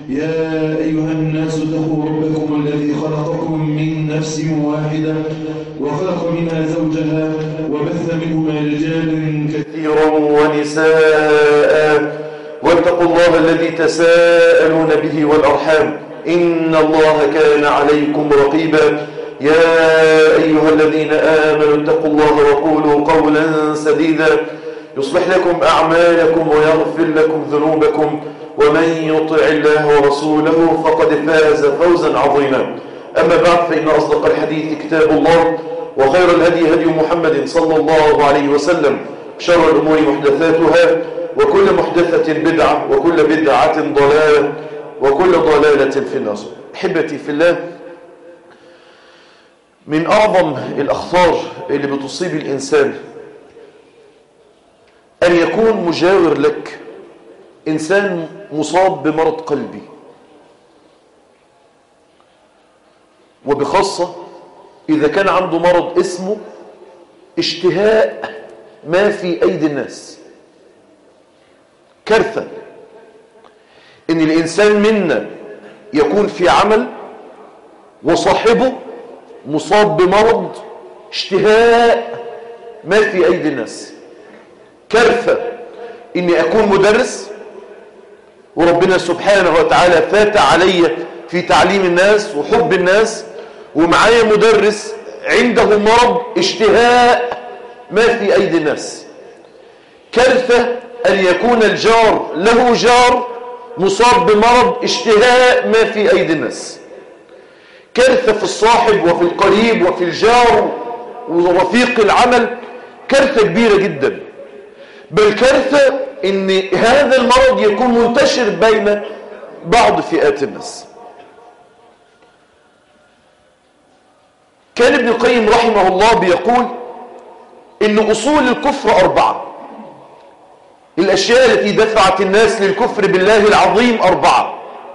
يا أيها الناس اتقوا ربكم الذي خلقكم من نفس واحدة وخلق منها زوجها وبث منهما رجالا كثيرا ونساء واتقوا الله الذي تساءلون به والأرحام إن الله كان عليكم رقيبا يا أيها الذين آمنوا اتقوا الله وقولوا قولا سديدا يصلح لكم أعمالكم ويغفر لكم ذنوبكم ومن يطع الله ورسوله فقد فاز فوزا عظيما أما بعد فإن أصدق الحديث كتاب الله وخير الهدي هدي محمد صلى الله عليه وسلم شر الأمور محدثاتها وكل محدثة بدعة وكل بدعة ضلالة وكل ضلالة في النار أحبتي في الله من أعظم الأخطار اللي بتصيب الإنسان أن يكون مجاور لك إنسان مصاب بمرض قلبي وبخاصة إذا كان عنده مرض اسمه اشتهاء ما في أيدي الناس كارثة إن الإنسان منا يكون في عمل وصاحبه مصاب بمرض اشتهاء ما في أيدي الناس كارثة إني أكون مدرس وربنا سبحانه وتعالى فات علي في تعليم الناس وحب الناس ومعايا مدرس عنده مرض اشتهاء ما في أيدي الناس كارثة أن يكون الجار له جار مصاب بمرض اشتهاء ما في أيدي الناس كارثة في الصاحب وفي القريب وفي الجار ورفيق العمل كارثة كبيرة جدا بل كارثة ان هذا المرض يكون منتشر بين بعض فئات الناس كان ابن القيم رحمه الله بيقول ان اصول الكفر اربعة الاشياء التي دفعت الناس للكفر بالله العظيم اربعة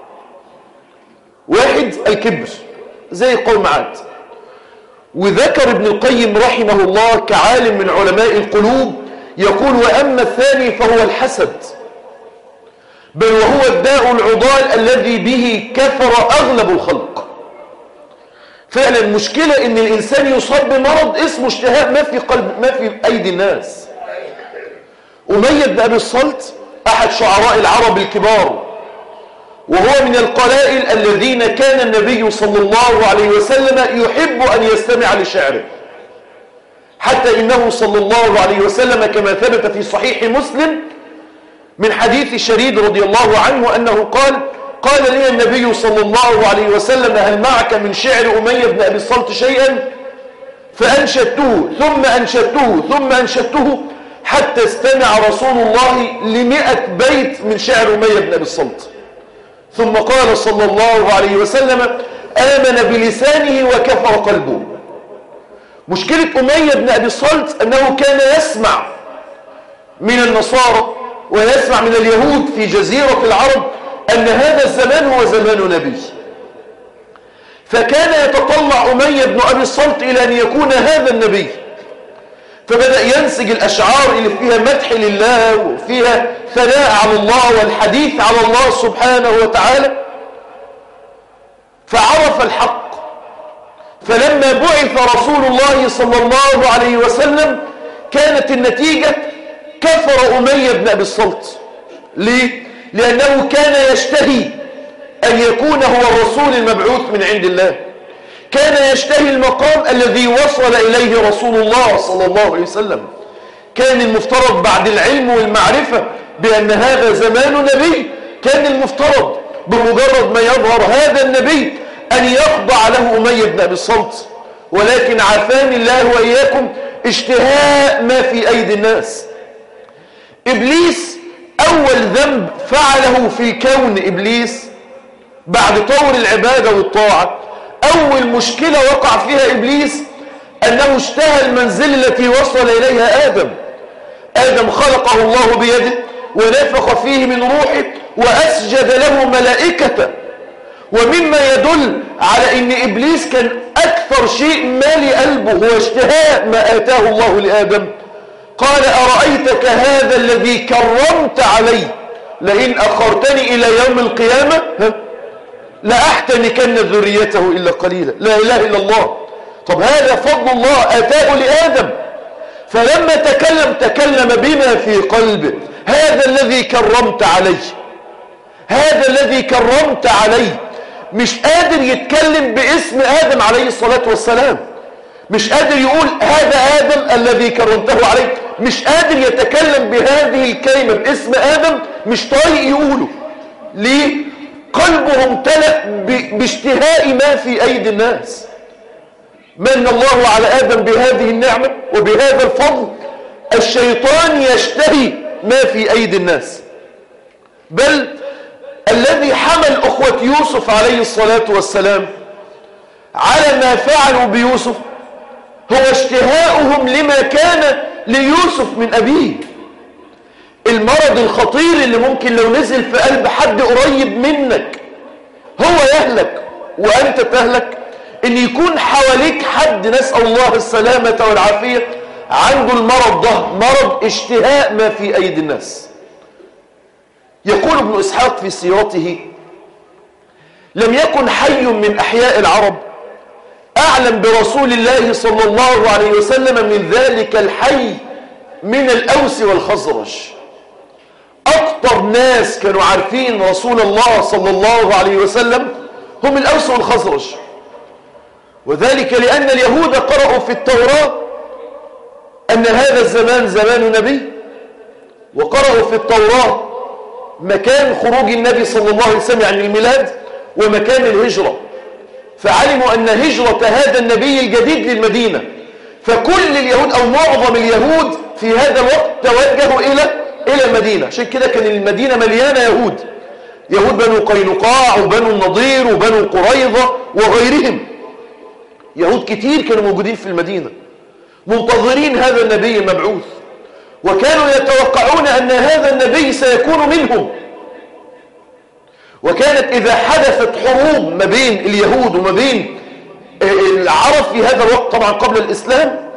واحد الكبر زي قوم عاد وذكر ابن القيم رحمه الله كعالم من علماء القلوب يقول وأما الثاني فهو الحسد بل وهو الداء العضال الذي به كفر أغلب الخلق فعلا مشكلة ان الإنسان يصاب بمرض اسمه اشتهاء ما في قلب ما في أيدي الناس أمية بن أبي الصلت أحد شعراء العرب الكبار وهو من القلائل الذين كان النبي صلى الله عليه وسلم يحب أن يستمع لشعره حتى إنه صلى الله عليه وسلم كما ثبت في صحيح مسلم من حديث شريد رضي الله عنه أنه قال قال لي النبي صلى الله عليه وسلم هل معك من شعر أمية بن أبي الصلت شيئا فأنشدته ثم أنشدته ثم أنشدته حتى استمع رسول الله لمئة بيت من شعر أمية بن أبي الصلت ثم قال صلى الله عليه وسلم آمن بلسانه وكفر قلبه مشكلة أمية بن أبي الصلت أنه كان يسمع من النصارى ويسمع من اليهود في جزيرة العرب أن هذا الزمان هو زمان نبي فكان يتطلع أمية بن أبي الصلت إلى أن يكون هذا النبي فبدأ ينسج الأشعار اللي فيها مدح لله وفيها ثناء على الله والحديث على الله سبحانه وتعالى فعرف الحق فلما بعث رسول الله صلى الله عليه وسلم كانت النتيجة كفر أمية بن أبي الصلت ليه؟ لأنه كان يشتهي أن يكون هو الرسول المبعوث من عند الله كان يشتهي المقام الذي وصل إليه رسول الله صلى الله عليه وسلم كان المفترض بعد العلم والمعرفة بأن هذا زمان نبي كان المفترض بمجرد ما يظهر هذا النبي أن يخضع له أمية بن أبي الصلت ولكن عافاني الله وإياكم اشتهاء ما في أيدي الناس إبليس أول ذنب فعله في كون إبليس بعد طور العبادة والطاعة أول مشكلة وقع فيها إبليس أنه اشتهى المنزل التي وصل إليها آدم آدم خلقه الله بيده ونفخ فيه من روحه وأسجد له ملائكة ومما يدل على أن إبليس كان أكثر شيء مالي قلبه هو اشتهاء ما آتاه الله لآدم قال أرأيتك هذا الذي كرمت عليه لئن أخرتني إلى يوم القيامة ها لأحتنكن ذريته إلا قليلا لا إله إلا الله طب هذا فضل الله أتاه لآدم فلما تكلم تكلم بما في قلبه هذا الذي كرمت عليه هذا الذي كرمت عليه مش قادر يتكلم باسم آدم عليه الصلاة والسلام مش قادر يقول هذا آدم الذي كرمته عليه مش قادر يتكلم بهذه الكلمة باسم آدم مش طايق يقوله ليه قلبه امتلأ باشتهاء ما في أيدي الناس من الله على آدم بهذه النعمة وبهذا الفضل الشيطان يشتهي ما في أيدي الناس بل الذي حمل أخوة يوسف عليه الصلاة والسلام على ما فعلوا بيوسف هو اشتهاؤهم لما كان ليوسف من أبيه المرض الخطير اللي ممكن لو نزل في قلب حد قريب منك هو يهلك وأنت تهلك ان يكون حواليك حد نسأل الله السلامة والعافية عنده المرض ده مرض اشتهاء ما في أيدي الناس يقول ابن إسحاق في سيرته لم يكن حي من أحياء العرب أعلم برسول الله صلى الله عليه وسلم من ذلك الحي من الأوس والخزرج أكتر ناس كانوا عارفين رسول الله صلى الله عليه وسلم هم الأوس والخزرج وذلك لأن اليهود قرأوا في التوراة أن هذا الزمان زمان نبي وقرأوا في التوراة مكان خروج النبي صلى الله عليه وسلم يعني الميلاد ومكان الهجرة فعلموا أن هجرة هذا النبي الجديد للمدينة فكل اليهود أو معظم اليهود في هذا الوقت توجهوا إلى إلى المدينة عشان كده كان المدينة مليانة يهود يهود بنو قينقاع وبنو النضير وبنو قريظة وغيرهم يهود كتير كانوا موجودين في المدينة منتظرين هذا النبي المبعوث وكانوا يتوقعون أن هذا النبي سيكون منهم وكانت إذا حدثت حروب ما بين اليهود وما بين العرب في هذا الوقت طبعا قبل الإسلام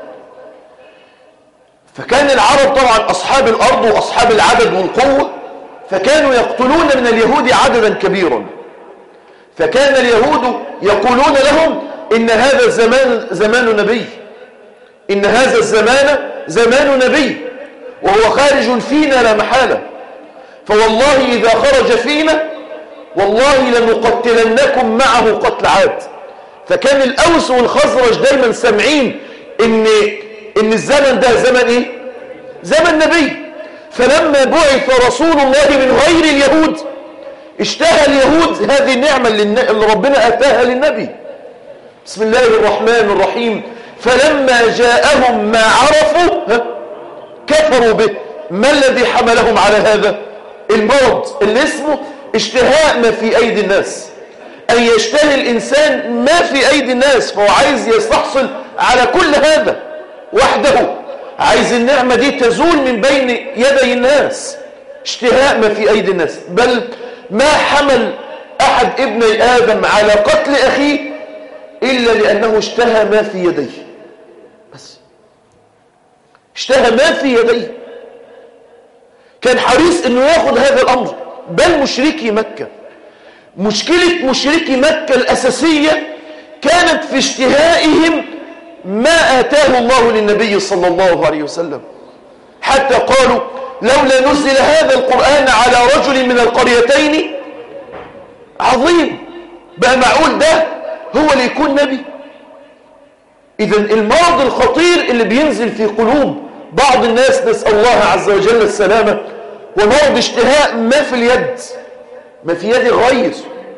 فكان العرب طبعا أصحاب الأرض وأصحاب العدد والقوة فكانوا يقتلون من اليهود عددا كبيرا فكان اليهود يقولون لهم إن هذا الزمان زمان نبي إن هذا الزمان زمان نبي وهو خارج فينا لا محالة فوالله إذا خرج فينا والله لنقتلنكم معه قتل عاد فكان الأوس والخزرج دايما سامعين إن, إن الزمن ده زمن إيه؟ زمن نبي فلما بعث رسول الله من غير اليهود اشتهى اليهود هذه النعمة اللي ربنا أتاها للنبي بسم الله الرحمن الرحيم فلما جاءهم ما عرفوا كفروا به ما الذي حملهم على هذا المرض اللي اسمه اشتهاء ما في أيدي الناس أن يشتهي الإنسان ما في أيدي الناس فهو عايز يستحصل على كل هذا وحده عايز النعمة دي تزول من بين يدي الناس اشتهاء ما في أيدي الناس بل ما حمل أحد ابني آدم على قتل أخيه إلا لأنه اشتهى ما في يديه بس اشتهى ما في يديه كان حريص انه ياخد هذا الامر بل مشركي مكة مشكلة مشركي مكة الأساسية كانت في اشتهائهم ما آتاه الله للنبي صلى الله عليه وسلم حتى قالوا لولا نزل هذا القرآن على رجل من القريتين عظيم بقى معقول ده هو اللي يكون نبي إذا المرض الخطير اللي بينزل في قلوب بعض الناس نسأل الله عز وجل السلامة ومرض اشتهاء ما في اليد ما في يد غير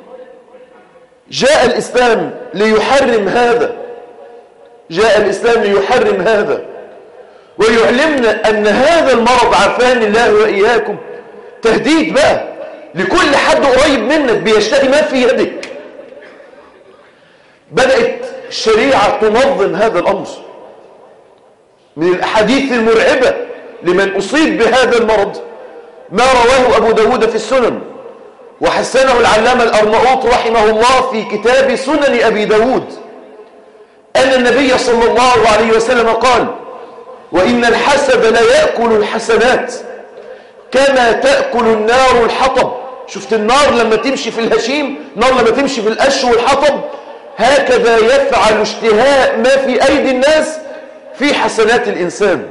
جاء الإسلام ليحرم هذا جاء الإسلام ليحرم هذا ويعلمنا أن هذا المرض عافاني الله وإياكم تهديد بقى لكل حد قريب منك بيشتهي ما في يدك بدأت الشريعة تنظم هذا الأمر من الأحاديث المرعبة لمن أصيب بهذا المرض ما رواه أبو داود في السنن وحسنه العلامة الأرناؤوط رحمه الله في كتاب سنن أبي داود أن النبي صلى الله عليه وسلم قال وإن الحسد لا يأكل الحسنات كما تأكل النار الحطب شفت النار لما تمشي في الهشيم النار لما تمشي في القش والحطب هكذا يفعل اشتهاء ما في أيدي الناس في حسنات الإنسان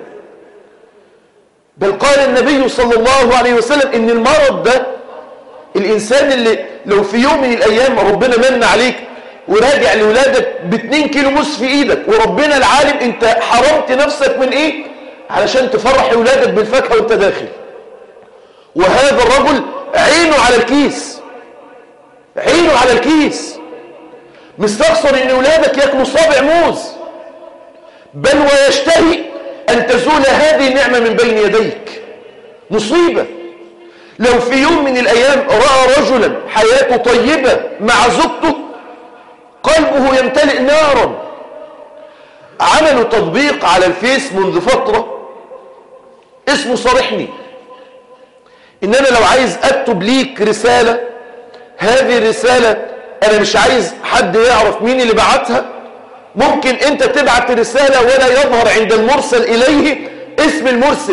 بل قال النبي صلى الله عليه وسلم إن المرض ده الإنسان اللي لو في يوم من الأيام ربنا من عليك وراجع لولادك باتنين كيلو موس في إيدك وربنا العالم أنت حرمت نفسك من إيه علشان تفرح أولادك بالفاكهة وأنت داخل وهذا الرجل عينه على الكيس عينه على الكيس مستخسر ان اولادك ياكلوا صابع موز بل ويشتهي ان تزول هذه النعمه من بين يديك مصيبه لو في يوم من الايام راى رجلا حياته طيبه مع زوجته قلبه يمتلئ نارا عملوا تطبيق على الفيس منذ فتره اسمه صارحني ان انا لو عايز اكتب ليك رسالة هذه الرسالة انا مش عايز حد يعرف مين اللي بعتها ممكن انت تبعت رسالة ولا يظهر عند المرسل اليه اسم المرسل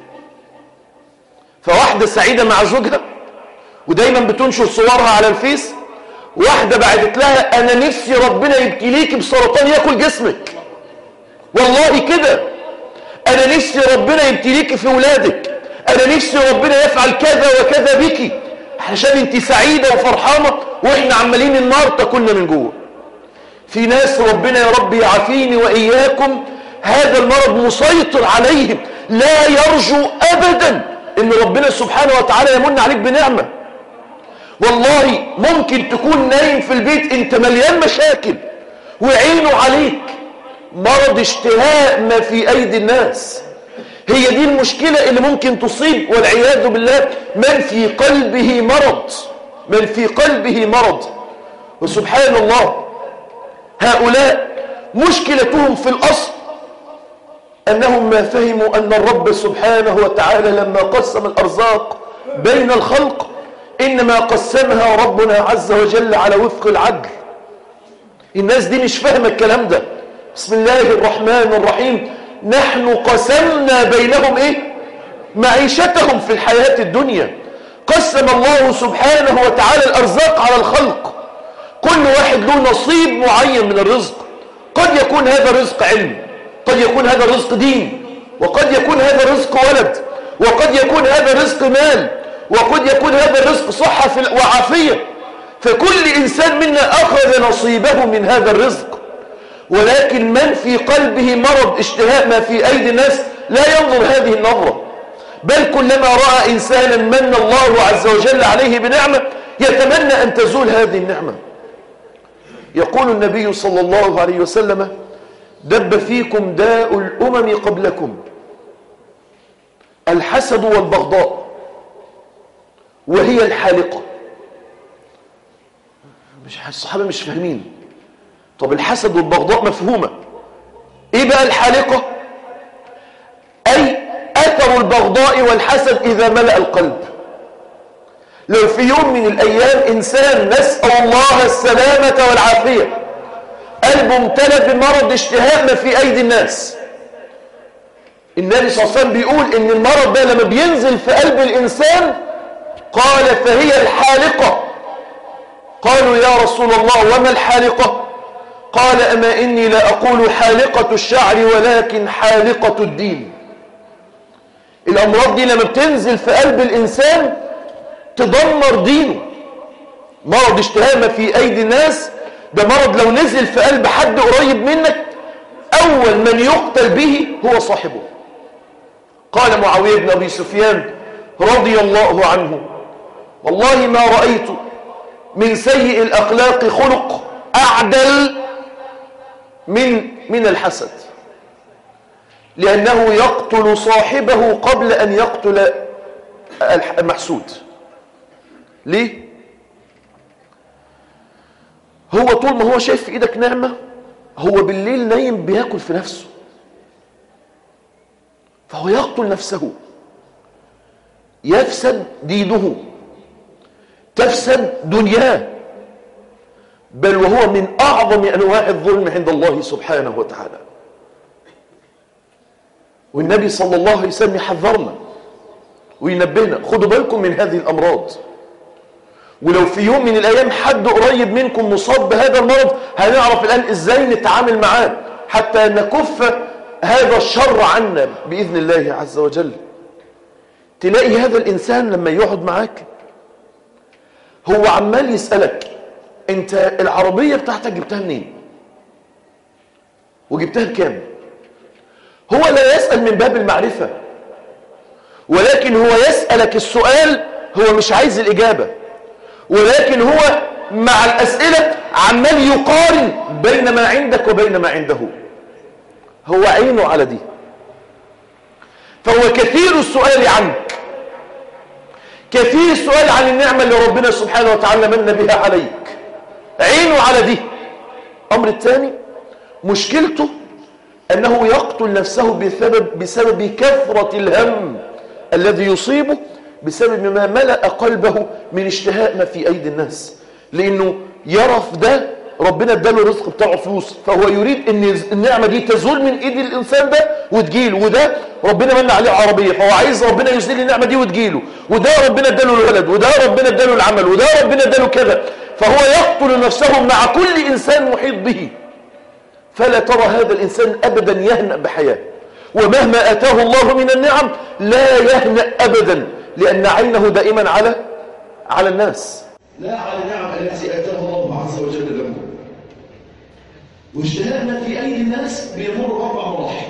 فواحدة سعيدة مع زوجها ودايما بتنشر صورها على الفيس واحدة بعتت لها انا نفسي ربنا يبتليكي بسرطان ياكل جسمك والله كده انا نفسي ربنا يبتليكي في ولادك انا نفسي ربنا يفعل كذا وكذا بك علشان انت سعيدة وفرحانة واحنا عمالين النار تاكلنا من جوه في ناس ربنا يا رب يعافيني واياكم هذا المرض مسيطر عليهم لا يرجو ابدا ان ربنا سبحانه وتعالى يمن عليك بنعمة والله ممكن تكون نايم في البيت انت مليان مشاكل وعينه عليك مرض اشتهاء ما في ايدي الناس هي دي المشكلة اللي ممكن تصيب والعياذ بالله من في قلبه مرض من في قلبه مرض وسبحان الله هؤلاء مشكلتهم في الأصل أنهم ما فهموا أن الرب سبحانه وتعالى لما قسم الأرزاق بين الخلق إنما قسمها ربنا عز وجل على وفق العدل الناس دي مش فاهمة الكلام ده بسم الله الرحمن الرحيم نحن قسمنا بينهم ايه معيشتهم في الحياة الدنيا قسم الله سبحانه وتعالى الأرزاق على الخلق كل واحد له نصيب معين من الرزق قد يكون هذا رزق علم قد يكون هذا رزق دين وقد يكون هذا رزق ولد وقد يكون هذا رزق مال وقد يكون هذا رزق صحة وعافية فكل إنسان منا أخذ نصيبه من هذا الرزق ولكن من في قلبه مرض اشتهاء ما في أيدي الناس لا ينظر هذه النظرة بل كلما رأى إنسانا من الله عز وجل عليه بنعمة يتمنى أن تزول هذه النعمة يقول النبي صلى الله عليه وسلم دب فيكم داء الأمم قبلكم الحسد والبغضاء وهي الحالقة مش الصحابة مش فاهمين طب الحسد والبغضاء مفهومة ايه بقى الحالقة اي اثر البغضاء والحسد اذا ملأ القلب لو في يوم من الايام انسان نسأل الله السلامة والعافية قلبه امتلى بمرض اشتهاء ما في ايدي الناس النبي صلى الله عليه وسلم بيقول ان المرض ده لما بينزل في قلب الانسان قال فهي الحالقة قالوا يا رسول الله وما الحالقة قال أما إني لا أقول حالقة الشعر ولكن حالقة الدين الأمراض دي لما بتنزل في قلب الإنسان تدمر دينه مرض اشتهاء ما في أيدي الناس ده مرض لو نزل في قلب حد قريب منك أول من يقتل به هو صاحبه قال معاوية بن أبي سفيان رضي الله عنه والله ما رأيت من سيء الأخلاق خلق أعدل من من الحسد لأنه يقتل صاحبه قبل أن يقتل المحسود ليه؟ هو طول ما هو شايف في إيدك نعمة هو بالليل نايم بياكل في نفسه فهو يقتل نفسه يفسد دينه تفسد دنياه بل وهو من أعظم أنواع الظلم عند الله سبحانه وتعالى والنبي صلى الله عليه وسلم يحذرنا وينبهنا خدوا بالكم من هذه الأمراض ولو في يوم من الأيام حد قريب منكم مصاب بهذا المرض هنعرف الآن إزاي نتعامل معاه حتى نكف هذا الشر عنا بإذن الله عز وجل تلاقي هذا الإنسان لما يقعد معاك هو عمال يسألك انت العربية بتاعتك جبتها منين وجبتها بكام هو لا يسأل من باب المعرفة ولكن هو يسألك السؤال هو مش عايز الإجابة ولكن هو مع الأسئلة عمال يقارن بين ما عندك وبين ما عنده هو عينه على دي فهو كثير السؤال عنك كثير السؤال عن النعمة اللي ربنا سبحانه وتعالى من بها عليك عينه على دي أمر الثاني مشكلته أنه يقتل نفسه بسبب, بسبب كثرة الهم الذي يصيبه بسبب ما ملأ قلبه من اشتهاء ما في أيدي الناس لأنه يرى في ده ربنا اداله الرزق بتاعه فلوس فهو يريد ان النعمة دي تزول من ايد الانسان ده وتجيله وده ربنا من عليه عربية فهو عايز ربنا يزيل النعمة دي وتجيله وده ربنا اداله الولد وده ربنا اداله العمل وده ربنا اداله كذا فهو يقتل نفسه مع كل انسان محيط به فلا ترى هذا الانسان ابدا يهنأ بحياة ومهما اتاه الله من النعم لا يهنأ ابدا لان عينه دائما على على الناس لا على النعم التي اتاها الله عز وجل له واجتهادنا في أيدي الناس بيمر بأربع مراحل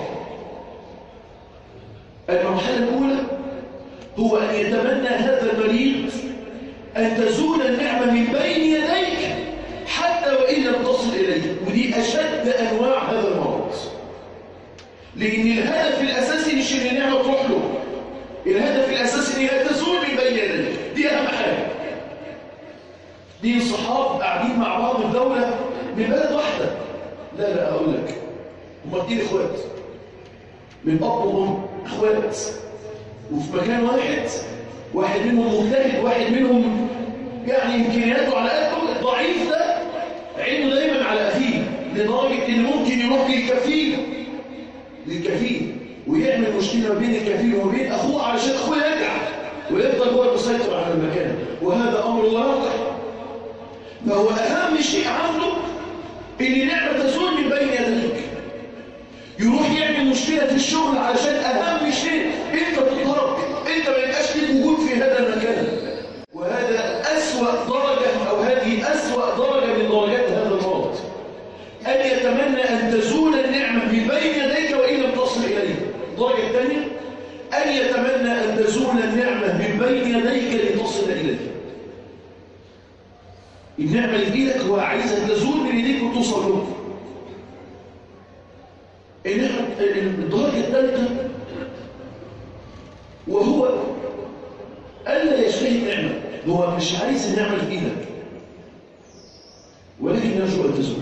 المرحلة الأولى هو أن يتمنى هذا المريض أن تزول النعمة من بين يديك حتى وإن لم تصل إليك ودي أشد أنواع هذا المرض لأن الهدف الأساسي مش أن النعمة تروح له الهدف الأساسي أنها تزول من بين يديك دي أهم حاجة دي صحاب قاعدين مع بعض في دولة من بلد واحدة لا لا أقول لك هم اتنين إخوات من أب وأم إخوات وفي مكان واحد واحد منهم مجتهد واحد منهم يعني إمكانياته على قده الضعيف ده عينه دايما على أخيه لدرجة إن ممكن يروح للكفيل للكفيل ويعمل مشكلة ما بين الكفيل وما بين أخوه علشان أخوه يرجع ويفضل هو المسيطر على المكان وهذا أمر واقع فهو أهم شيء عنده ان النعمة تزول من بين يديك يروح يعمل مشكلة في الشغل علشان أهم شيء أنت تترك أنت ما يبقاش لك وجود في هذا المكان وهذا أسوأ درجة أو هذه أسوأ درجة من درجات هذا المرض أن يتمنى أن تزول النعمة من بين يديك وإن لم تصل إليه الدرجة الثانية أن يتمنى أن تزول النعمة من بين يديك لتصل إليه النعمة اللي في ايدك هو عايزها تزول من ايديك وتوصل له الدرجة الثالثة وهو ألا يشتهي النعمة هو مش عايز النعمة اللي في ايدك ولكن يرجو أن تزول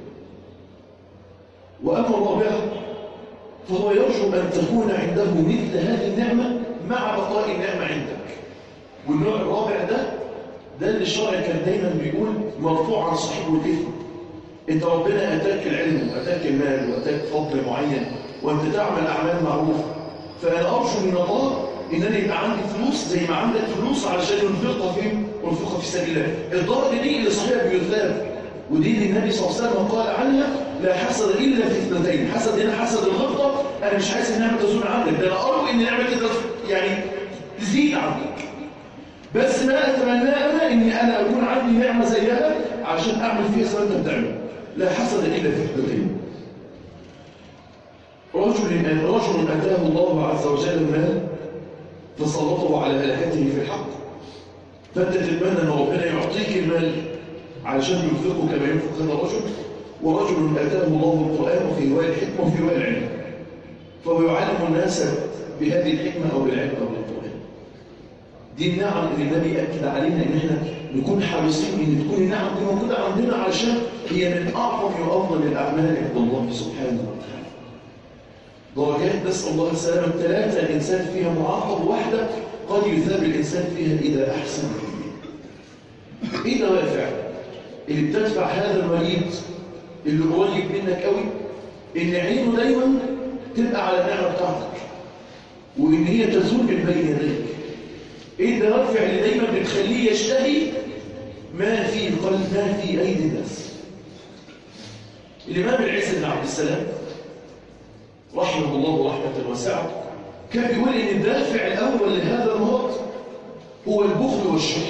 وأما الرابعة فهو يرجو أن تكون عنده مثل هذه النعمة مع بقاء النعمة عندك والنوع الرابع ده ده اللي الشرع كان دايما بيقول مرفوع عن صاحبه الإثم انت ربنا اتاك العلم واتاك المال واتاك فضل معين وانت تعمل اعمال معروفه فانا ارجو من الله ان انا يبقى عندي فلوس زي ما عندك فلوس علشان ينفقها فين وينفقها في سبيل الله الدرجه دي اللي صحيح بيثاب ودي اللي النبي صلى الله عليه وسلم قال عنها لا حسد الا في اثنتين حسد هنا حسد الغبطه انا مش عايز النعمه تزول عندك ده انا ارجو ان النعمه يعني تزيد عندك بس ما اتمناه انا اني انا اكون عندي نعمه زيها عشان اعمل فيها زي ما انت بتعمل لا حسد الا في اثنتين رجل رجل اتاه الله عز وجل المال فسلطه على هلكته في الحق فانت تتمنى ان ربنا يعطيك المال علشان ينفقه كما ينفق هذا الرجل ورجل اتاه الله القران في روايه الحكمه وفي روايه العلم فهو يعلم الناس بهذه الحكمه او بالعلم او بالقران دي النعم اللي النبي أكد علينا إن احنا نكون حريصين إن تكون النعم دي موجودة عندنا علشان هي من أعظم وأفضل الأعمال عند الله سبحانه وتعالى. درجات نسأل الله السلامة ثلاثة الإنسان فيها معاقب واحدة قد يثاب الإنسان فيها إذا أحسن. إيه دوافع؟ اللي بتدفع هذا المريض اللي قريب منك قوي إن عينه دايما تبقى على النعمة بتاعتك وإن هي تزول من بين يديك ايه الدوافع اللي دايما بتخليه يشتهي ما في قلب ما في ايدي الناس الامام العز بن عبد السلام رحمه الله رحمه واسعه كان بيقول ان الدافع الاول لهذا المرض هو البخل والشح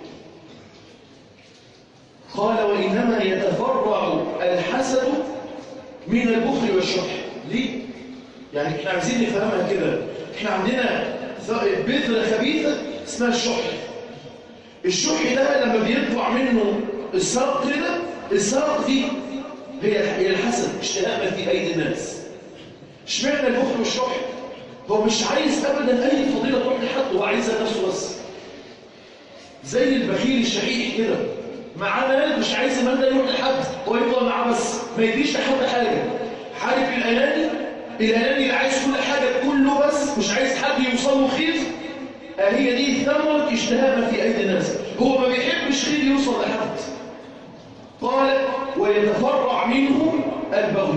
قال وانما يتفرع الحسد من البخل والشح ليه يعني احنا عايزين نفهمها كده احنا عندنا بذره خبيثه اسمها الشح الشح ده لما بيطلع منه الساق كده الساق دي هي هي الحسد اشتهاء في ايدي الناس اشمعنى البخل والشح هو مش عايز ابدا اي فضيله تروح لحد هو عايزها نفسه بس زي البخيل الشحيح كده معاه مال مش عايز المال ده يروح لحد هو يفضل معاه بس ما يديش لحد حاجه عارف الاناني الاناني اللي عايز كل حاجه كله بس مش عايز حد يوصل له خير هي دي ثمره اشتهاء ما في ايدي الناس هو ما بيحبش خير يوصل لحد قال ويتفرع منه البغي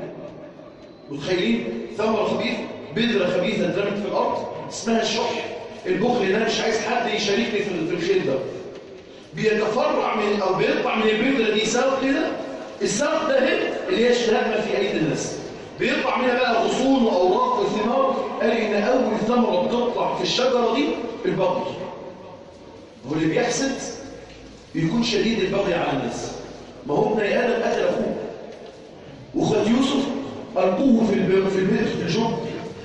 متخيلين ثمره خبيثه بذره خبيثه اترمت في الارض اسمها الشح البخل ده مش عايز حد يشاركني في الخير ده بيتفرع من او بيطلع من البذره دي ساق كده الساق ده هي اللي هي اشتهاء ما في ايدي الناس بيطلع منها بقى غصون واوراق وثمار قال ان اول ثمره بتطلع في الشجره دي البغي هو اللي بيحسد بيكون شديد البغي على الناس ما هو ابن ادم قتل اخوه واخوات يوسف القوه في البئر في البئر في الجب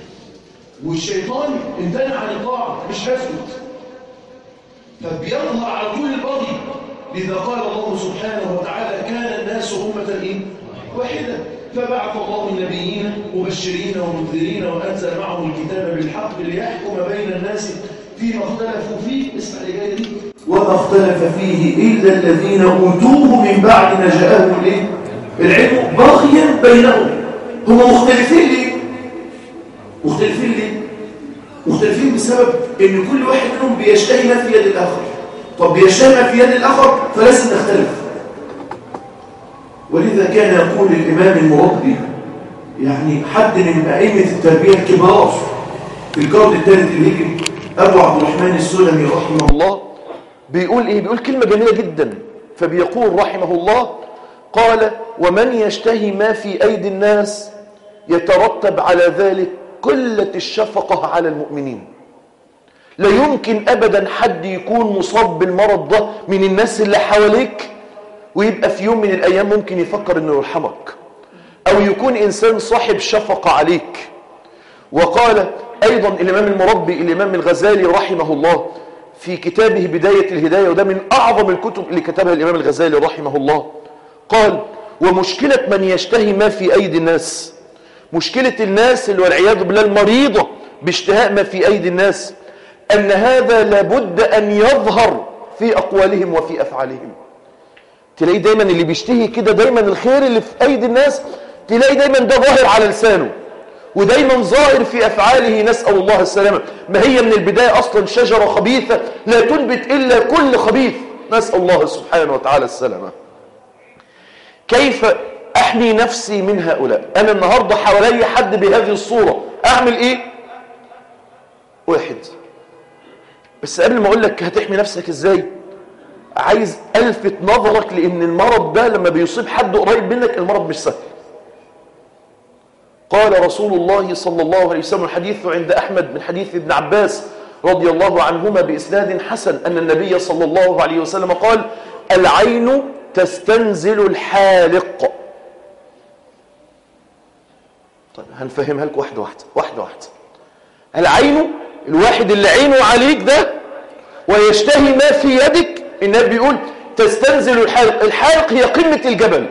والشيطان امتنع عن الطاعه مش هيسكت فبيظهر على طول البغي لذا قال الله سبحانه وتعالى كان الناس أمة إيه؟ واحدة فبعث الله النبيين مبشرين ومنذرين وأنزل معهم الكتاب بالحق ليحكم بين الناس فيما اختلفوا فيه اسمع الإجابة دي وما اختلف فيه إلا الذين أوتوه من بعد ما جاءهم الإيه؟ العلم بغيا بينهم هم مختلفين ليه؟ مختلفين ليه؟ مختلفين بسبب ان كل واحد منهم بيشتهي ما في يد الاخر طب بيشتهي ما في يد الاخر فلازم نختلف ولذا كان يقول الامام المربي يعني حد من ائمه التربيه الكبار في القرن الثالث الهجري ابو عبد الرحمن السلمي رحمه الله بيقول ايه بيقول كلمه جميله جدا فبيقول رحمه الله قال ومن يشتهي ما في ايدي الناس يترتب على ذلك قلة الشفقة على المؤمنين لا يمكن أبدا حد يكون مصاب بالمرض ده من الناس اللي حواليك ويبقى في يوم من الأيام ممكن يفكر أنه يرحمك أو يكون إنسان صاحب شفقة عليك وقال أيضا الإمام المربي الإمام الغزالي رحمه الله في كتابه بداية الهداية وده من أعظم الكتب اللي كتبها الإمام الغزالي رحمه الله قال ومشكلة من يشتهي ما في أيدي الناس مشكلة الناس اللي والعياذ بالله المريضة باشتهاء ما في أيدي الناس أن هذا لابد أن يظهر في أقوالهم وفي أفعالهم تلاقي دايما اللي بيشتهي كده دايما الخير اللي في أيدي الناس تلاقي دايما ده ظاهر على لسانه ودايما ظاهر في أفعاله نسأل الله السلامة ما هي من البداية أصلا شجرة خبيثة لا تنبت إلا كل خبيث نسأل الله سبحانه وتعالى السلامة كيف أحمي نفسي من هؤلاء أنا النهاردة حوالي حد بهذه الصورة أعمل إيه واحد بس قبل ما أقول لك هتحمي نفسك إزاي عايز ألفت نظرك لأن المرض ده لما بيصيب حد قريب منك المرض مش سهل قال رسول الله صلى الله عليه وسلم الحديث عند أحمد من حديث ابن عباس رضي الله عنهما بإسناد حسن أن النبي صلى الله عليه وسلم قال العين تستنزل الحالق طيب هنفهمها لك واحدة واحدة واحدة واحدة العين الواحد اللي عينه عليك ده ويشتهي ما في يدك النبي بيقول تستنزل الحالق الحالق هي قمة الجبل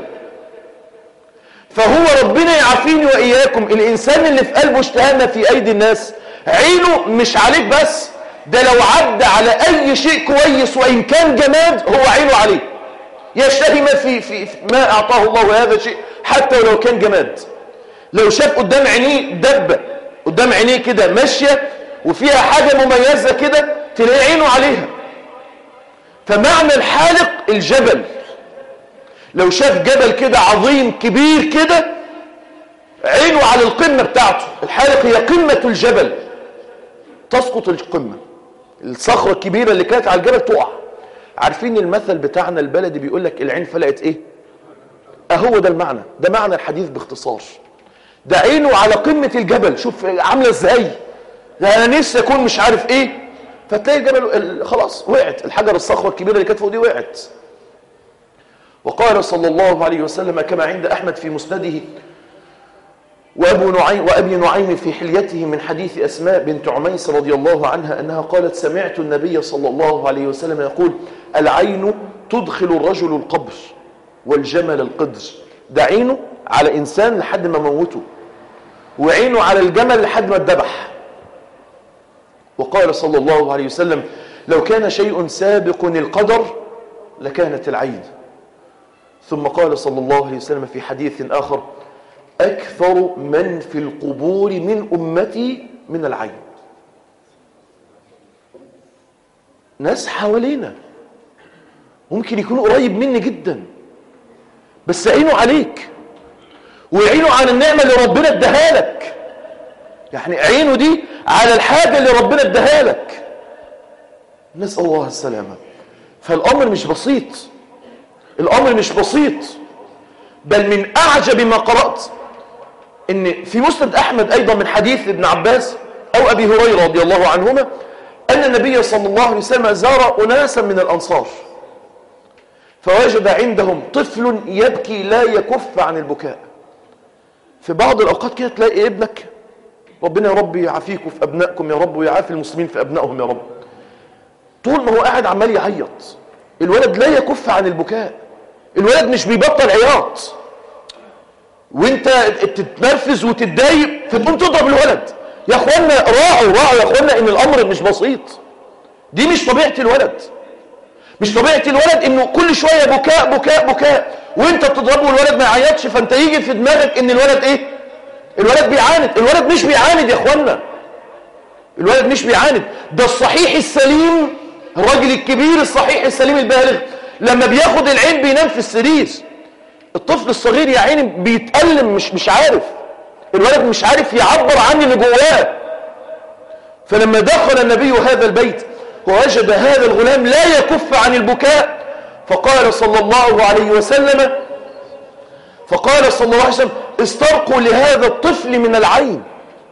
فهو ربنا يعافيني وإياكم الإنسان اللي في قلبه اشتهى ما في أيدي الناس عينه مش عليك بس ده لو عدى على أي شيء كويس وإن كان جماد هو عينه عليه يشتهي ما في, في ما أعطاه الله هذا الشيء حتى ولو كان جماد لو شاف قدام عينيه دبة قدام عينيه كده ماشية وفيها حاجة مميزة كده تلاقي عينه عليها فمعنى الحالق الجبل لو شاف جبل كده عظيم كبير كده عينه على القمة بتاعته الحالق هي قمة الجبل تسقط القمة الصخرة الكبيرة اللي كانت على الجبل تقع عارفين المثل بتاعنا البلدي بيقول لك العين فلقت ايه اهو ده المعنى ده معنى الحديث باختصار ده عينه على قمة الجبل شوف عاملة ازاي ده انا نفسي اكون مش عارف ايه فتلاقي الجبل ال- خلاص وقعت الحجر الصخرة الكبيرة اللي كانت فوق دي وقعت وقال صلى الله عليه وسلم كما عند احمد في مسنده وأبو نعيم وأبي نعيم في حليته من حديث أسماء بنت عميس رضي الله عنها أنها قالت سمعت النبي صلى الله عليه وسلم يقول العين تدخل الرجل القبر والجمل القدر ده عينه على إنسان لحد ما موته وعينه على الجمل لحد ما اتذبح وقال صلى الله عليه وسلم لو كان شيء سابق القدر لكانت العين ثم قال صلى الله عليه وسلم في حديث آخر أكثر من في القبور من أمتي من العين ناس حوالينا ممكن يكونوا قريب مني جدا بس عينه عليك وعينه على النعمة اللي ربنا اداها لك يعني عينه دي على الحاجة اللي ربنا اداها لك نسأل الله السلامة فالأمر مش بسيط الأمر مش بسيط بل من أعجب ما قرأت ان في مسند احمد ايضا من حديث ابن عباس او ابي هريره رضي الله عنهما ان النبي صلى الله عليه وسلم زار اناسا من الانصار فوجد عندهم طفل يبكي لا يكف عن البكاء في بعض الاوقات كده تلاقي ابنك ربنا يا رب يعافيكم في ابنائكم يا رب ويعافي المسلمين في ابنائهم يا رب طول ما هو قاعد عمال يعيط الولد لا يكف عن البكاء الولد مش بيبطل عياط وانت تتنرفز وتتضايق فتقوم تضرب الولد يا اخوانا راعوا راعوا يا اخوانا ان الامر مش بسيط دي مش طبيعه الولد مش طبيعه الولد انه كل شويه بكاء بكاء بكاء وانت بتضربه والولد ما يعيطش فانت يجي في دماغك ان الولد ايه الولد بيعاند الولد مش بيعاند يا اخوانا الولد مش بيعاند ده الصحيح السليم الراجل الكبير الصحيح السليم البالغ لما بياخد العين بينام في السرير الطفل الصغير يا عيني بيتألم مش مش عارف الولد مش عارف يعبر عن اللي جواه فلما دخل النبي هذا البيت ووجد هذا الغلام لا يكف عن البكاء فقال صلى الله عليه وسلم فقال صلى الله عليه وسلم استرقوا لهذا الطفل من العين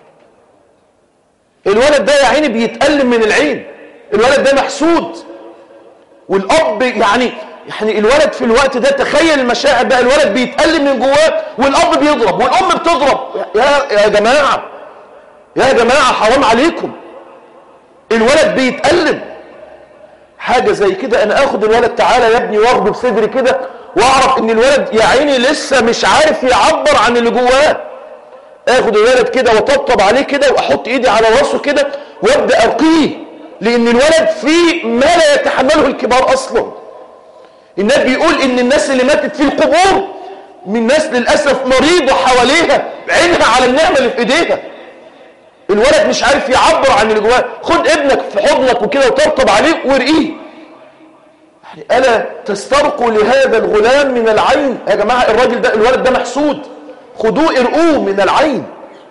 الولد ده يا عيني بيتألم من العين الولد ده محسود والأب يعني يعني الولد في الوقت ده تخيل المشاعر بقى الولد بيتألم من جواه والأب بيضرب والأم بتضرب يا يا جماعة يا جماعة حرام عليكم الولد بيتألم حاجة زي كده أنا آخد الولد تعالى يا ابني واخده بصدري كده وأعرف إن الولد يا عيني لسه مش عارف يعبر عن اللي جواه آخد الولد كده وطبطب عليه كده وأحط إيدي على راسه كده وأبدأ أرقيه لأن الولد فيه ما لا يتحمله الكبار أصلاً النبي بيقول ان الناس اللي ماتت في القبور من ناس للأسف مريضة حواليها عينها على النعمة اللي في ايديها الولد مش عارف يعبر عن اللي جواه خد ابنك في حضنك وكده وطبطب عليه وارقيه يعني ألا تسترقوا لهذا الغلام من العين يا جماعة الراجل ده الولد ده محسود خدوه ارقوه من العين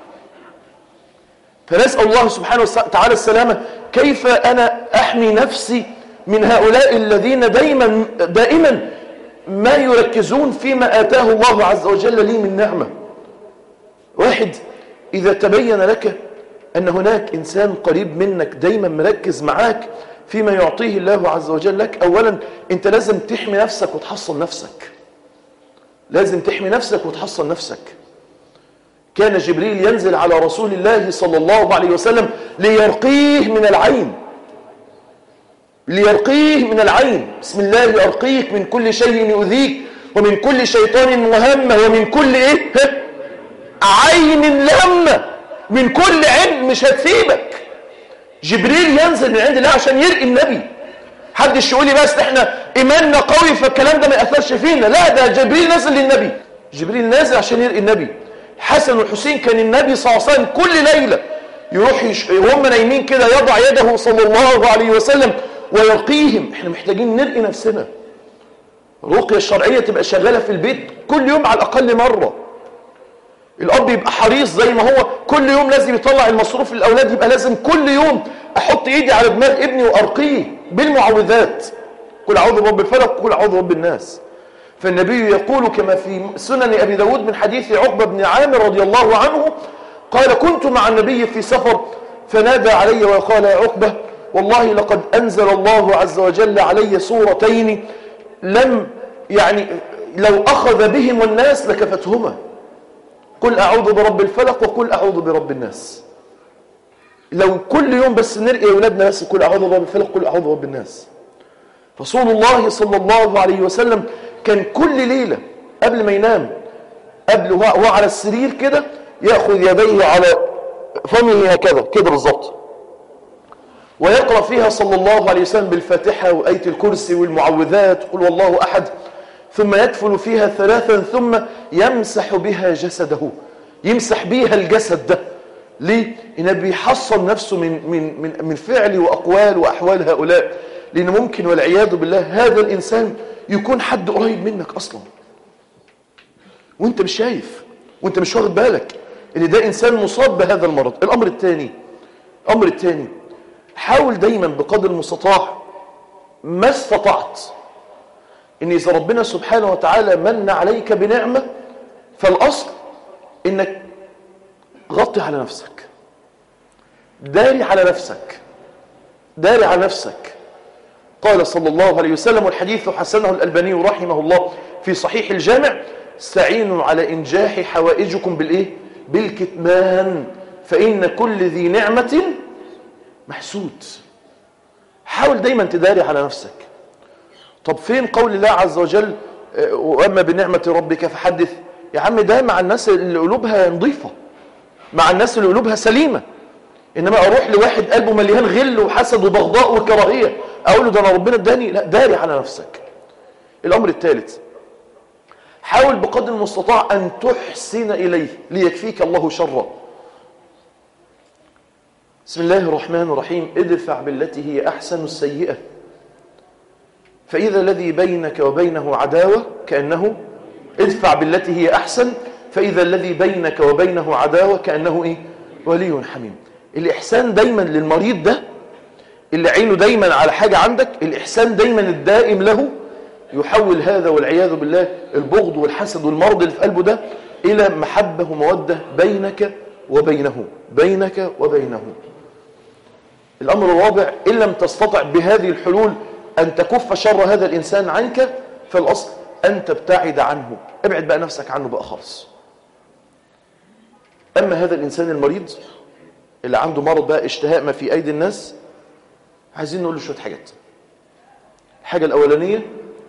فنسأل الله سبحانه وتعالى السلامة كيف أنا أحمي نفسي من هؤلاء الذين دائما دائما ما يركزون فيما آتاه الله عز وجل لي من نعمة واحد إذا تبين لك أن هناك إنسان قريب منك دايما مركز معاك فيما يعطيه الله عز وجل لك أولا أنت لازم تحمي نفسك وتحصن نفسك لازم تحمي نفسك وتحصن نفسك كان جبريل ينزل على رسول الله صلى الله عليه وسلم ليرقيه من العين ليرقيه من العين بسم الله يرقيك من كل شيء يؤذيك ومن كل شيطان مهمة ومن كل ايه عين لامة من كل عين مش هتسيبك جبريل ينزل من عند الله عشان يرقي النبي حدش يقول لي بس احنا ايماننا قوي فالكلام ده ما ياثرش فينا لا ده جبريل نزل للنبي جبريل نازل عشان يرقي النبي الحسن والحسين كان النبي صلى الله عليه وسلم كل ليله يروح يش... وهم نايمين كده يضع يده صلى الله عليه وسلم ويرقيهم احنا محتاجين نرقي نفسنا الرقية الشرعية تبقى شغالة في البيت كل يوم على الأقل مرة الأب يبقى حريص زي ما هو كل يوم لازم يطلع المصروف للأولاد يبقى لازم كل يوم احط ايدي على دماغ ابني وارقيه بالمعوذات قل اعوذ برب الفلق قل اعوذ برب الناس فالنبي يقول كما في سنن ابي داود من حديث عقبه بن عامر رضي الله عنه قال كنت مع النبي في سفر فنادى علي وقال يا عقبه والله لقد انزل الله عز وجل علي سورتين لم يعني لو اخذ بهم الناس لكفتهما قل اعوذ برب الفلق وقل اعوذ برب الناس لو كل يوم بس نرقي اولادنا بس قل اعوذ برب الفلق قل اعوذ برب الناس رسول الله صلى الله عليه وسلم كان كل ليله قبل ما ينام قبل وهو على السرير كده ياخذ يديه على فمه هكذا كده بالظبط ويقرا فيها صلى الله عليه وسلم بالفاتحه وايه الكرسي والمعوذات قل والله احد ثم يدفن فيها ثلاثا ثم يمسح بها جسده يمسح بيها الجسد ده ليه؟ إنه بيحصن نفسه من, من, من, من فعل وأقوال وأحوال هؤلاء لأن ممكن والعياذ بالله هذا الإنسان يكون حد قريب منك أصلا وانت مش شايف وانت مش واخد بالك ان ده انسان مصاب بهذا المرض الامر الثاني الامر الثاني حاول دايما بقدر المستطاع ما استطعت ان اذا ربنا سبحانه وتعالى من عليك بنعمه فالاصل انك غطي على نفسك داري على نفسك داري على نفسك قال صلى الله عليه وسلم والحديث حسنه الألباني رحمه الله في صحيح الجامع استعينوا على إنجاح حوائجكم بالإيه؟ بالكتمان فإن كل ذي نعمة محسود حاول دايما تداري على نفسك طب فين قول الله عز وجل وأما بنعمة ربك فحدث يا عم ده مع الناس اللي قلوبها نظيفة مع الناس اللي قلوبها سليمة إنما أروح لواحد قلبه مليان غل وحسد وبغضاء وكراهية أقول له ده أنا ربنا اداني لا داري على نفسك الأمر الثالث حاول بقدر المستطاع أن تحسن إليه ليكفيك الله شره بسم الله الرحمن الرحيم ادفع بالتي هي أحسن السيئة فإذا الذي بينك وبينه عداوة كأنه ادفع بالتي هي أحسن فإذا الذي بينك وبينه عداوة كأنه إيه؟ ولي حميم الإحسان دايما للمريض ده اللي عينه دايما على حاجة عندك الإحسان دايما الدائم له يحول هذا والعياذ بالله البغض والحسد والمرض اللي في قلبه ده إلى محبة ومودة بينك وبينه بينك وبينه الأمر الرابع إن لم تستطع بهذه الحلول أن تكف شر هذا الإنسان عنك فالأصل أن تبتعد عنه ابعد بقى نفسك عنه بقى خالص أما هذا الإنسان المريض اللي عنده مرض بقى اشتهاء ما في أيدي الناس عايزين نقول له شوية حاجات الحاجة الأولانية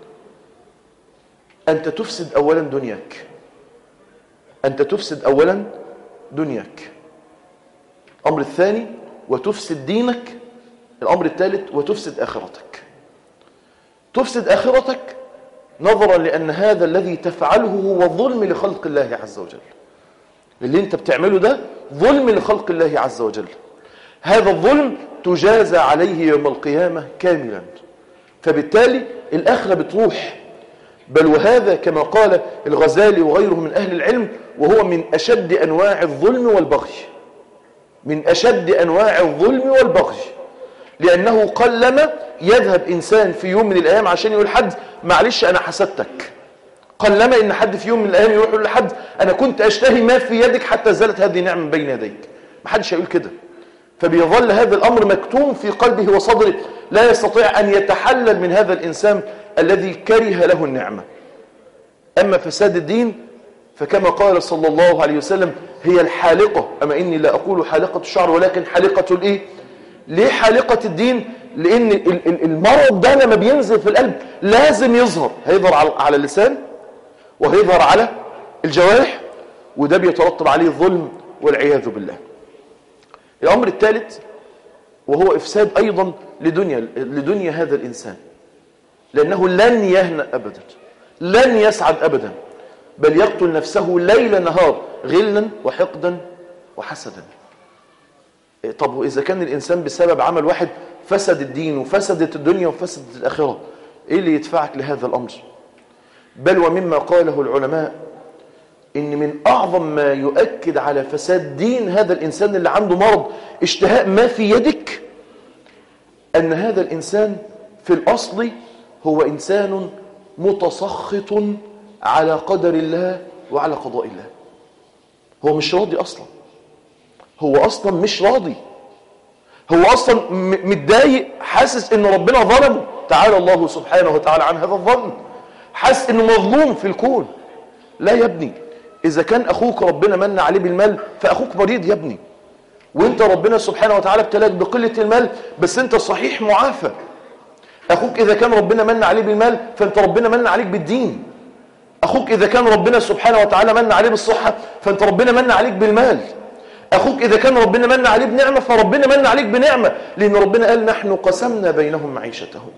أنت تفسد أولا دنياك أنت تفسد أولا دنياك الأمر الثاني وتفسد دينك الأمر الثالث وتفسد آخرتك تفسد آخرتك نظرا لأن هذا الذي تفعله هو ظلم لخلق الله عز وجل اللي انت بتعمله ده ظلم لخلق الله عز وجل هذا الظلم تجازى عليه يوم القيامة كاملا فبالتالي الآخرة بتروح بل وهذا كما قال الغزالي وغيره من أهل العلم وهو من أشد أنواع الظلم والبغي من أشد أنواع الظلم والبغي لأنه قلما يذهب إنسان في يوم من الأيام عشان يقول حد معلش أنا حسدتك قلما إن حد في يوم من الأيام يروح يقول لحد أنا كنت أشتهي ما في يدك حتى زالت هذه نعمة بين يديك ما حدش هيقول كده فبيظل هذا الأمر مكتوم في قلبه وصدره لا يستطيع أن يتحلل من هذا الإنسان الذي كره له النعمة أما فساد الدين فكما قال صلى الله عليه وسلم هي الحالقة أما إني لا أقول حالقة الشعر ولكن حالقة الإيه ليه حالقة الدين لأن المرض ده لما بينزل في القلب لازم يظهر هيظهر على اللسان وهيظهر على الجوارح وده بيترتب عليه الظلم والعياذ بالله الأمر الثالث وهو إفساد أيضا لدنيا, لدنيا هذا الإنسان لأنه لن يهنأ أبدا لن يسعد أبدا بل يقتل نفسه ليل نهار غلا وحقدا وحسدا طب وإذا كان الإنسان بسبب عمل واحد فسد الدين وفسدت الدنيا وفسدت الآخرة إيه اللي يدفعك لهذا الأمر بل ومما قاله العلماء إن من أعظم ما يؤكد على فساد دين هذا الإنسان اللي عنده مرض اشتهاء ما في يدك أن هذا الإنسان في الأصل هو إنسان متسخط على قدر الله وعلى قضاء الله هو مش راضي أصلا هو أصلا مش راضي هو أصلا م- متضايق حاسس إن ربنا ظلمه تعالى الله سبحانه وتعالى عن هذا الظن حاسس إنه مظلوم في الكون لا يا ابني إذا كان أخوك ربنا من عليه بالمال فأخوك مريض يا ابني وانت ربنا سبحانه وتعالى ابتلاك بقلة المال بس انت صحيح معافى اخوك اذا كان ربنا من عليه بالمال فانت ربنا من عليك بالدين اخوك اذا كان ربنا سبحانه وتعالى من عليه بالصحة فانت ربنا من عليك بالمال اخوك اذا كان ربنا من عليه بنعمة فربنا من عليك بنعمة لان ربنا قال نحن قسمنا بينهم معيشتهم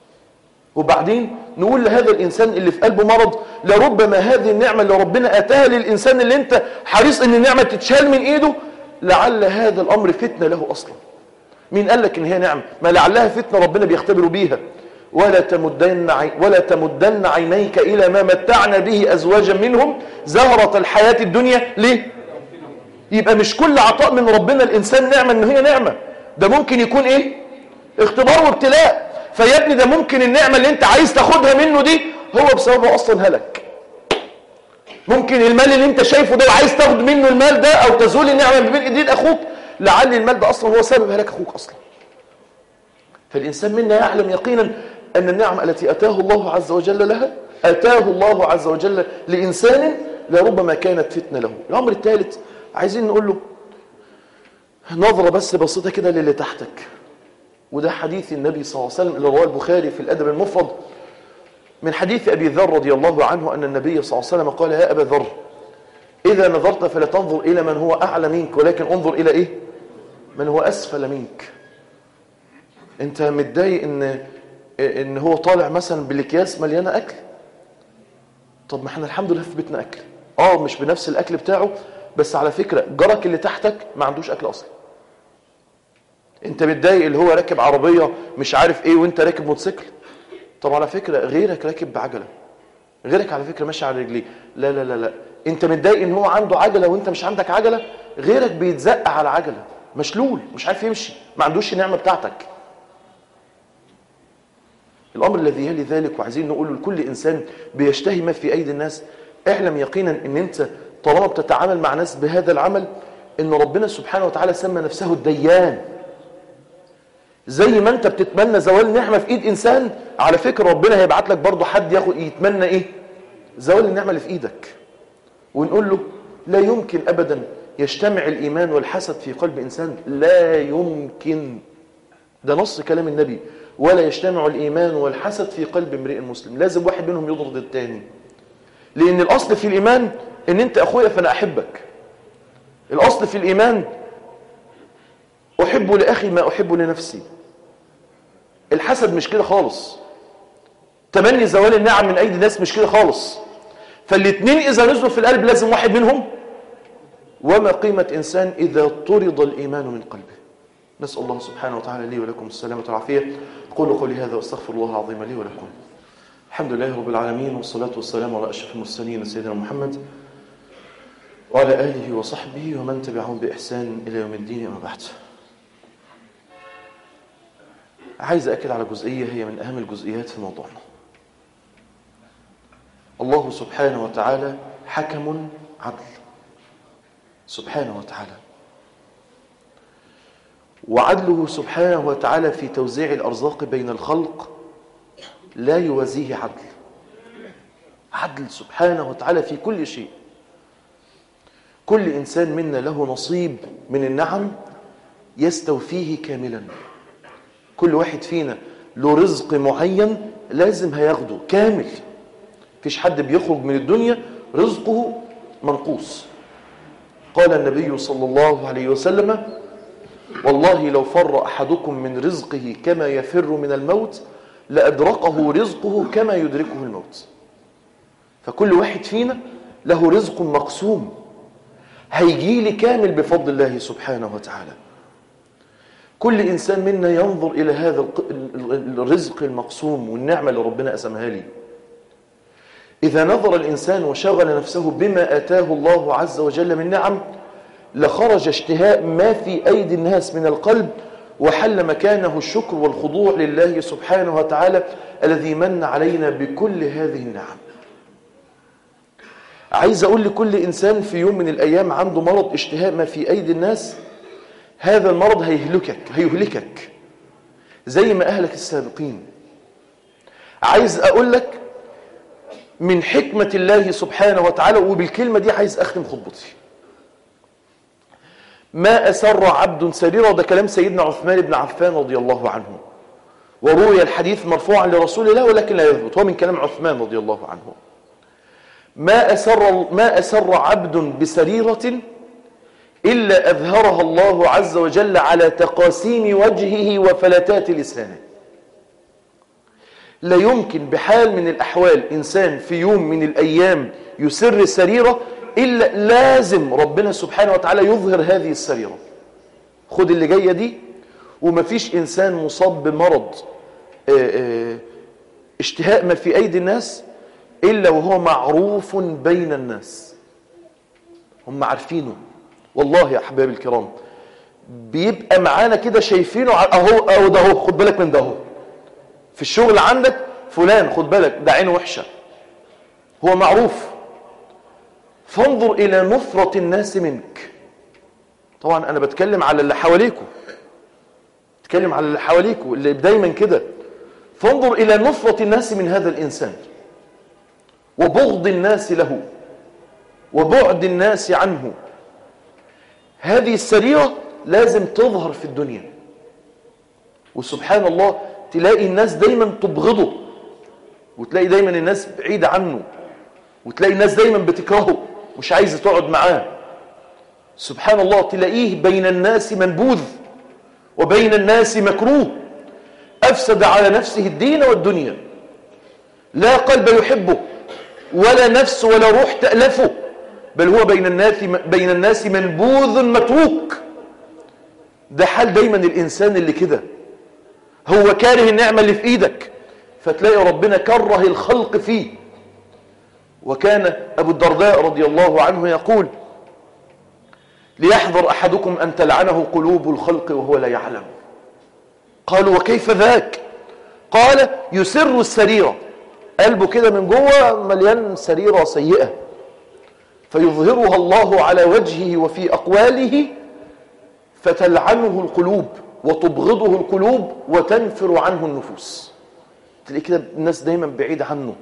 وبعدين نقول لهذا الإنسان اللي في قلبه مرض لربما هذه النعمة اللي ربنا أتاها للإنسان اللي أنت حريص أن النعمة تتشال من إيده لعل هذا الأمر فتنة له أصلا مين قال لك إن هي نعمة ما لعلها فتنة ربنا بيختبر بيها ولا تمدن عي... ولا تمدن عينيك إلى ما متعنا به أزواجا منهم زهرة الحياة الدنيا ليه؟ يبقى مش كل عطاء من ربنا الإنسان نعمة إن هي نعمة ده ممكن يكون إيه؟ اختبار وابتلاء فيا ابني ده ممكن النعمة اللي انت عايز تاخدها منه دي هو بسببه اصلا هلك ممكن المال اللي انت شايفه ده وعايز تاخد منه المال ده او تزول النعمة من بين ايدين اخوك لعل المال ده اصلا هو سبب هلاك اخوك اصلا فالانسان منا يعلم يقينا ان النعمة التي اتاه الله عز وجل لها اتاه الله عز وجل لانسان لربما كانت فتنة له الامر الثالث عايزين نقول له نظرة بس بسيطة كده للي تحتك وده حديث النبي صلى الله عليه وسلم اللي رواه البخاري في الأدب المفرد من حديث أبي ذر رضي الله عنه أن النبي صلى الله عليه وسلم قال يا أبا ذر إذا نظرت فلا تنظر إلى من هو أعلى منك ولكن انظر إلى إيه من هو أسفل منك أنت متضايق إن إن هو طالع مثلا بالأكياس مليانة أكل طب ما احنا الحمد لله في بيتنا أكل آه مش بنفس الأكل بتاعه بس على فكرة جارك اللي تحتك ما عندوش أكل أصلا انت متضايق اللي هو راكب عربية مش عارف ايه وانت راكب موتوسيكل طب على فكرة غيرك راكب بعجلة غيرك على فكرة ماشي على رجليه لا لا لا لا انت متضايق ان هو عنده عجلة وانت مش عندك عجلة غيرك بيتزق على عجلة مشلول مش عارف يمشي ما عندوش النعمة بتاعتك الامر الذي يلي ذلك وعايزين نقوله لكل انسان بيشتهي ما في ايدي الناس اعلم يقينا ان انت طالما بتتعامل مع ناس بهذا العمل ان ربنا سبحانه وتعالى سمى نفسه الديان زي ما انت بتتمنى زوال نعمة في ايد انسان على فكرة ربنا هيبعت لك برضو حد ياخد يتمنى ايه زوال النعمة اللي في ايدك ونقول له لا يمكن ابدا يجتمع الايمان والحسد في قلب انسان لا يمكن ده نص كلام النبي ولا يجتمع الايمان والحسد في قلب امرئ مسلم لازم واحد منهم يضرد الثاني لان الاصل في الايمان ان انت اخويا فانا احبك الاصل في الايمان أحب لأخي ما أحب لنفسي الحسد مش كده خالص تمني زوال النعم من أيدي الناس مش كده خالص فالاتنين إذا نزلوا في القلب لازم واحد منهم وما قيمة إنسان إذا طرد الإيمان من قلبه نسأل الله سبحانه وتعالى لي ولكم السلامة والعافية أقول قولي هذا وأستغفر الله العظيم لي ولكم الحمد لله رب العالمين والصلاة والسلام على أشرف المرسلين سيدنا محمد وعلى آله وصحبه ومن تبعهم بإحسان إلى يوم الدين أما بعد عايز أكد على جزئية هي من أهم الجزئيات في موضوعنا الله سبحانه وتعالى حكم عدل سبحانه وتعالى وعدله سبحانه وتعالى في توزيع الأرزاق بين الخلق لا يوازيه عدل عدل سبحانه وتعالى في كل شيء كل إنسان منا له نصيب من النعم يستوفيه كاملا كل واحد فينا له رزق معين لازم هياخده كامل فيش حد بيخرج من الدنيا رزقه منقوص قال النبي صلى الله عليه وسلم والله لو فر أحدكم من رزقه كما يفر من الموت لأدركه رزقه كما يدركه الموت فكل واحد فينا له رزق مقسوم هيجي لي كامل بفضل الله سبحانه وتعالى كل إنسان منا ينظر إلى هذا الرزق المقسوم والنعمة اللي ربنا أسمها لي إذا نظر الإنسان وشغل نفسه بما آتاه الله عز وجل من نعم لخرج اشتهاء ما في أيدي الناس من القلب وحل مكانه الشكر والخضوع لله سبحانه وتعالى الذي من علينا بكل هذه النعم عايز أقول لكل إنسان في يوم من الأيام عنده مرض اشتهاء ما في أيدي الناس هذا المرض هيهلكك هيهلكك زي ما أهلك السابقين عايز أقول لك من حكمة الله سبحانه وتعالى وبالكلمة دي عايز أختم خطبتي ما أسر عبد سريرا وده كلام سيدنا عثمان بن عفان رضي الله عنه وروي الحديث مرفوعا لرسول الله ولكن لا يثبت هو من كلام عثمان رضي الله عنه ما أسر, ما أسر عبد بسريرة إلا أظهرها الله عز وجل على تقاسيم وجهه وفلتات لسانه لا يمكن بحال من الأحوال إنسان في يوم من الأيام يسر سريرة إلا لازم ربنا سبحانه وتعالى يظهر هذه السريرة خد اللي جاية دي ومفيش إنسان مصاب بمرض اشتهاء ما في أيدي الناس إلا وهو معروف بين الناس هم عارفينه والله يا أحبابي الكرام بيبقى معانا كده شايفينه أهو أهو ده أهو خد بالك من ده أهو في الشغل عندك فلان خد بالك ده عينه وحشة هو معروف فانظر إلى نفرة الناس منك طبعا أنا بتكلم على اللي حواليكم بتكلم على اللي حواليكم اللي دايما كده فانظر إلى نفرة الناس من هذا الإنسان وبغض الناس له وبعد الناس عنه هذه السريرة لازم تظهر في الدنيا وسبحان الله تلاقي الناس دايما تبغضه وتلاقي دايما الناس بعيدة عنه وتلاقي الناس دايما بتكرهه مش عايزة تقعد معاه سبحان الله تلاقيه بين الناس منبوذ وبين الناس مكروه أفسد على نفسه الدين والدنيا لا قلب يحبه ولا نفس ولا روح تألفه بل هو بين الناس بين الناس منبوذ متروك ده حال دايما الإنسان اللي كده هو كاره النعمة اللي في إيدك فتلاقي ربنا كره الخلق فيه وكان أبو الدرداء رضي الله عنه يقول ليحذر أحدكم أن تلعنه قلوب الخلق وهو لا يعلم قالوا وكيف ذاك قال يسر السريرة قلبه كده من جوه مليان سريرة سيئة فيظهرها الله على وجهه وفي أقواله فتلعنه القلوب وتبغضه القلوب وتنفر عنه النفوس تلاقي كده الناس دايما بعيد عنه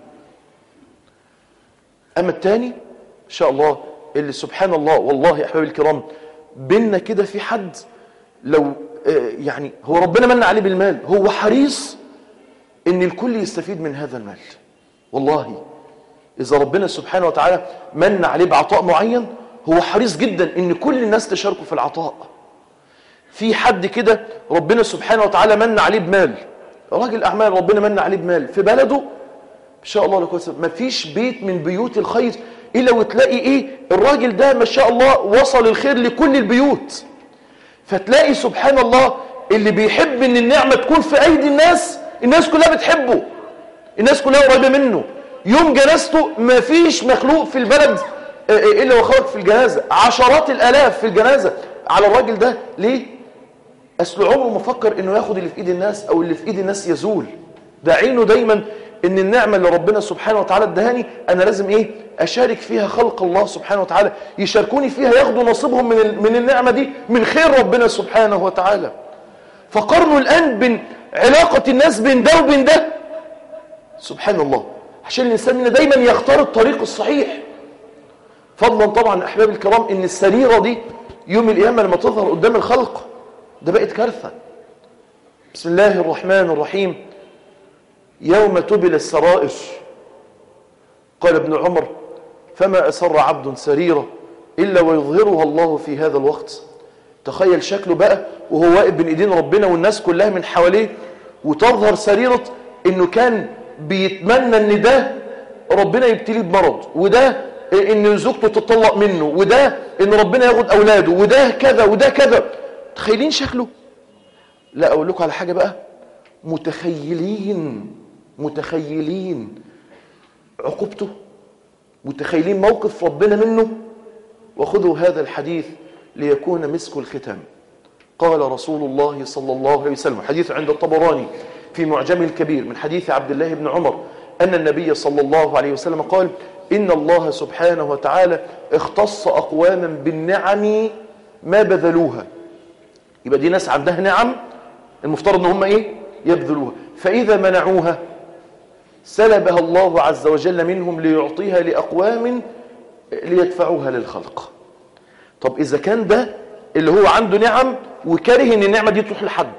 أما التاني إن شاء الله اللي سبحان الله والله يا أحبابي الكرام بينا كده في حد لو يعني هو ربنا من عليه بالمال هو حريص ان الكل يستفيد من هذا المال والله إذا ربنا سبحانه وتعالى من عليه بعطاء معين هو حريص جدا ان كل الناس تشاركوا في العطاء في حد كده ربنا سبحانه وتعالى من عليه بمال راجل أعمال ربنا من عليه بمال في بلده إن شاء الله لك ما فيش بيت من بيوت الخير إلا وتلاقي إيه الراجل ده ما شاء الله وصل الخير لكل البيوت فتلاقي سبحان الله اللي بيحب ان النعمة تكون في ايدي الناس الناس كلها بتحبه الناس كلها قريبة منه يوم جنازته ما فيش مخلوق في البلد الا وخرج في الجنازة عشرات الالاف في الجنازة على الراجل ده ليه اصل عمره ما فكر انه ياخد اللي في ايد الناس او اللي في ايد الناس يزول ده عينه دايما ان النعمة اللي ربنا سبحانه وتعالى ادهاني انا لازم ايه اشارك فيها خلق الله سبحانه وتعالى يشاركوني فيها ياخدوا نصيبهم من من النعمة دي من خير ربنا سبحانه وتعالى فقارنوا الان بين علاقة الناس بين ده وبين ده سبحان الله عشان الانسان منا دايما يختار الطريق الصحيح فضلا طبعا احبابي الكرام ان السريرة دي يوم القيامة لما تظهر قدام الخلق ده بقت كارثة بسم الله الرحمن الرحيم يوم تبل السرائر قال ابن عمر فما أسر عبد سريرة إلا ويظهرها الله في هذا الوقت تخيل شكله بقى وهو واقف بين ايدين ربنا والناس كلها من حواليه وتظهر سريرة انه كان بيتمنى ان ده ربنا يبتليه بمرض وده ان زوجته تطلق منه وده ان ربنا ياخد اولاده وده كذا وده كذا تخيلين شكله لا اقول لكم على حاجة بقى متخيلين متخيلين عقوبته متخيلين موقف ربنا منه وخذوا هذا الحديث ليكون مسك الختام قال رسول الله صلى الله عليه وسلم حديث عند الطبراني في معجمه الكبير من حديث عبد الله بن عمر أن النبي صلى الله عليه وسلم قال إن الله سبحانه وتعالى اختص أقواما بالنعم ما بذلوها يبقى دي ناس عندها نعم المفترض ان هم ايه يبذلوها فإذا منعوها سلبها الله عز وجل منهم ليعطيها لأقوام ليدفعوها للخلق طب إذا كان ده اللي هو عنده نعم وكاره ان النعمة دي تروح لحد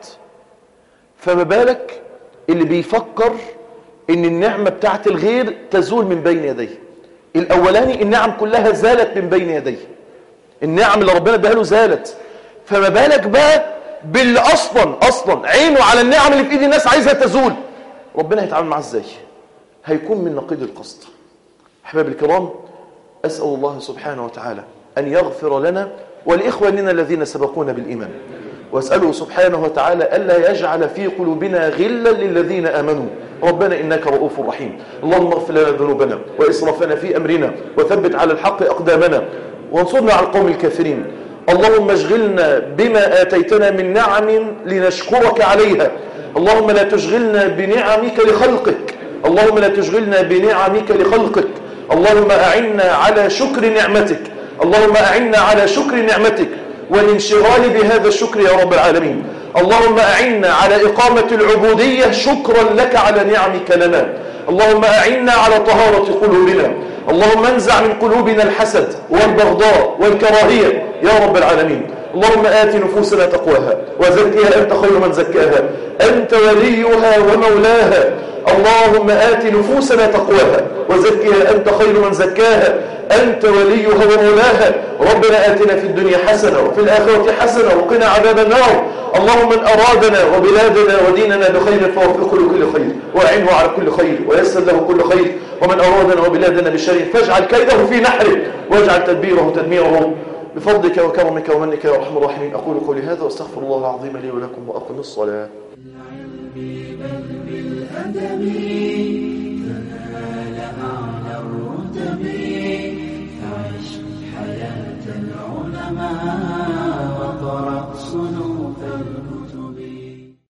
فما بالك اللي بيفكر ان النعمة بتاعت الغير تزول من بين يديه الاولاني النعم كلها زالت من بين يديه النعم اللي ربنا اداها له زالت فما بالك بقى باللي اصلا اصلا عينه على النعم اللي في ايد الناس عايزها تزول ربنا هيتعامل معاه ازاي هيكون من نقيض القصد احباب الكرام اسال الله سبحانه وتعالى ان يغفر لنا ولاخواننا الذين سبقونا بالايمان واساله سبحانه وتعالى الا يجعل في قلوبنا غلا للذين امنوا ربنا انك رؤوف رحيم اللهم اغفر لنا ذنوبنا واسرافنا في امرنا وثبت على الحق اقدامنا وانصرنا على القوم الكافرين اللهم اشغلنا بما اتيتنا من نعم لنشكرك عليها اللهم لا تشغلنا بنعمك لخلقك اللهم لا تشغلنا بنعمك لخلقك اللهم اعنا على شكر نعمتك اللهم اعنا على شكر نعمتك والانشغال بهذا الشكر يا رب العالمين اللهم أعنا على إقامة العبودية شكرا لك على نعمك لنا اللهم أعنا على طهارة قلوبنا اللهم انزع من قلوبنا الحسد والبغضاء والكراهية يا رب العالمين اللهم آت نفوسنا تقواها وزكها أنت خير من زكاها أنت وليها ومولاها اللهم آت نفوسنا تقواها وزكها أنت خير من زكاها أنت وليها ومولاها ربنا آتنا في الدنيا حسنة وفي الآخرة حسنة وقنا عذاب النار اللهم من أرادنا وبلادنا وديننا بخير فوفقه لكل خير وأعنه على كل خير ويسر له كل خير ومن أرادنا وبلادنا بشر فاجعل كيده في نحره واجعل تدبيره تدميره بفضلك وكرمك ومنك يا أرحم الراحمين أقول قولي هذا واستغفر الله العظيم لي ولكم وأقم الصلاة بالأدب